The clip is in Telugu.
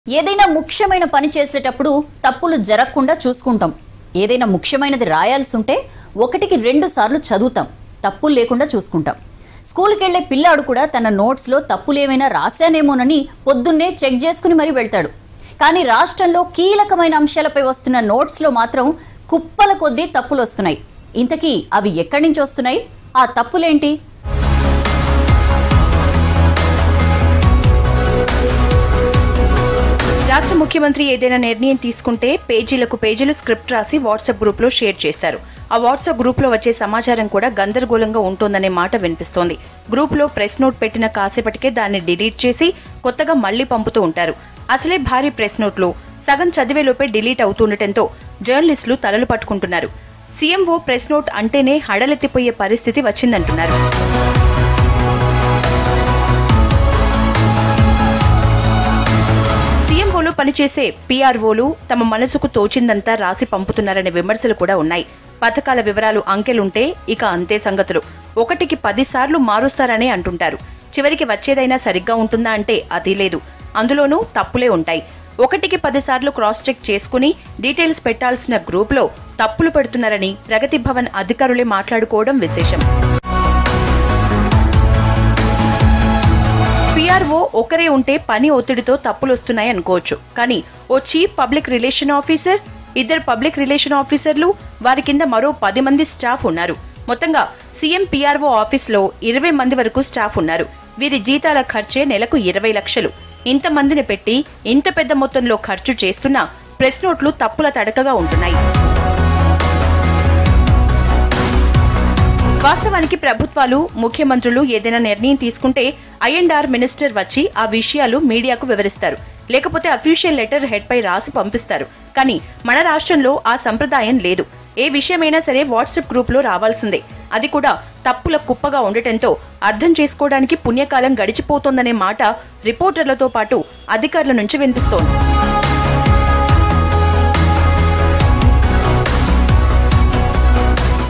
ఏదైనా ముఖ్యమైన పని చేసేటప్పుడు తప్పులు జరగకుండా చూసుకుంటాం ఏదైనా ముఖ్యమైనది రాయాల్సి ఉంటే ఒకటికి రెండు సార్లు చదువుతాం తప్పులు లేకుండా చూసుకుంటాం స్కూల్కి వెళ్లే పిల్లాడు కూడా తన నోట్స్లో తప్పులేమైనా రాశానేమోనని పొద్దున్నే చెక్ చేసుకుని మరీ వెళ్తాడు కానీ రాష్ట్రంలో కీలకమైన అంశాలపై వస్తున్న నోట్స్లో మాత్రం కుప్పల కొద్దీ తప్పులు వస్తున్నాయి ఇంతకీ అవి ఎక్కడి నుంచి వస్తున్నాయి ఆ తప్పులేంటి రాష్ట్ర ముఖ్యమంత్రి ఏదైనా నిర్ణయం తీసుకుంటే పేజీలకు పేజీలు స్క్రిప్ట్ రాసి వాట్సాప్ గ్రూప్ లో షేర్ చేస్తారు ఆ వాట్సాప్ గ్రూప్ లో వచ్చే సమాచారం కూడా గందరగోళంగా ఉంటోందనే మాట వినిపిస్తోంది గ్రూప్ లో ప్రెస్ నోట్ పెట్టిన కాసేపటికే దాన్ని డిలీట్ చేసి కొత్తగా మళ్లీ పంపుతూ ఉంటారు అసలే భారీ ప్రెస్ నోట్లు సగం చదివేలోపే డిలీట్ అవుతుండటంతో జర్నలిస్టులు తలలు పట్టుకుంటున్నారు సీఎంఓ ప్రెస్ నోట్ అంటేనే హడలెత్తిపోయే పరిస్థితి వచ్చిందంటున్నారు సీఎంఓలు పనిచేసే పీఆర్ఓలు తమ మనసుకు తోచిందంతా రాసి పంపుతున్నారనే విమర్శలు కూడా ఉన్నాయి పథకాల వివరాలు అంకెలుంటే ఇక అంతే సంగతులు ఒకటికి పది సార్లు మారుస్తారనే అంటుంటారు చివరికి వచ్చేదైనా సరిగ్గా ఉంటుందా అంటే అది లేదు అందులోనూ తప్పులే ఉంటాయి ఒకటికి పది సార్లు క్రాస్ చెక్ చేసుకుని డీటెయిల్స్ పెట్టాల్సిన గ్రూప్లో తప్పులు పెడుతున్నారని ప్రగతి భవన్ అధికారులే మాట్లాడుకోవడం విశేషం పీఆర్ఓ ఒకరే ఉంటే పని ఒత్తిడితో తప్పులు వస్తున్నాయి అనుకోవచ్చు కానీ ఓ చీఫ్ పబ్లిక్ రిలేషన్ ఆఫీసర్ ఇద్దరు పబ్లిక్ రిలేషన్ ఆఫీసర్లు వారి కింద మరో పది మంది స్టాఫ్ ఉన్నారు మొత్తంగా సీఎం పీఆర్ఓ ఆఫీస్లో ఇరవై మంది వరకు స్టాఫ్ ఉన్నారు వీరి జీతాల ఖర్చే నెలకు ఇరవై లక్షలు ఇంత మందిని పెట్టి ఇంత పెద్ద మొత్తంలో ఖర్చు చేస్తున్నా ప్రెస్ నోట్లు తప్పుల తడకగా ఉంటున్నాయి వాస్తవానికి ప్రభుత్వాలు ముఖ్యమంత్రులు ఏదైనా నిర్ణయం తీసుకుంటే ఐఎండ్ఆర్ మినిస్టర్ వచ్చి ఆ విషయాలు మీడియాకు వివరిస్తారు లేకపోతే అఫీషియల్ లెటర్ హెడ్ పై రాసి పంపిస్తారు కానీ మన రాష్ట్రంలో ఆ సంప్రదాయం లేదు ఏ విషయమైనా సరే వాట్సాప్ గ్రూప్ లో రావాల్సిందే అది కూడా తప్పుల కుప్పగా ఉండటంతో అర్థం చేసుకోవడానికి పుణ్యకాలం గడిచిపోతోందనే మాట రిపోర్టర్లతో పాటు అధికారుల నుంచి వినిపిస్తోంది